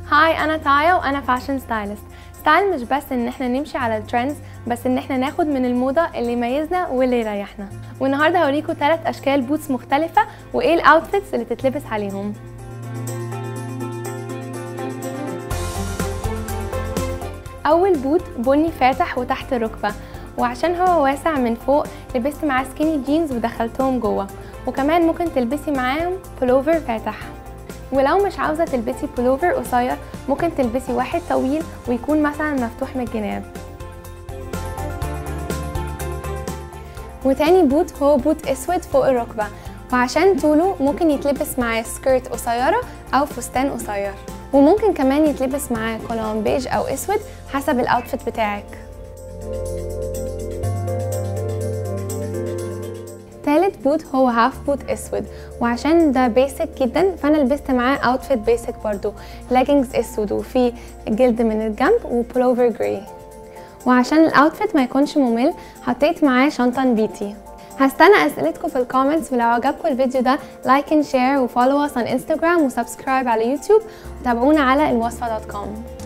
هاي انا تايا وانا فاشن ستايلست ستايل مش بس ان احنا نمشي على الترندز بس ان احنا ناخد من الموضه اللي يميزنا واللي يريحنا والنهارده هوريكم ثلاث اشكال بوتس مختلفه وايه الاوتفيتس اللي تتلبس عليهم اول بوت بني فاتح وتحت الركبه وعشان هو واسع من فوق لبست معاه سكيني جينز ودخلتهم جوه وكمان ممكن تلبسي معاهم بلوفر فاتح ولو مش عاوزه تلبسي بلوفر قصير ممكن تلبسي واحد طويل ويكون مثلا مفتوح من الجناب وتاني بوت هو بوت اسود فوق الركبه وعشان طوله ممكن يتلبس معاه سكيرت قصيره او فستان قصير وممكن كمان يتلبس معاه كولون بيج او اسود حسب الاوتفيت بتاعك تالت بوت هو هاف بوت اسود وعشان ده بيسك جدا فانا لبست معاه اوتفيت بيسك برضو لاجينجز اسود وفي جلد من الجنب وبلوفر جراي وعشان الاوتفيت ما يكونش ممل حطيت معاه شنطه نبيتي هستنى اسئلتكم في الكومنتس ولو عجبكم الفيديو ده لايك اند شير وفولو اس on انستغرام وسبسكرايب على يوتيوب وتابعونا على الوصفه دوت كوم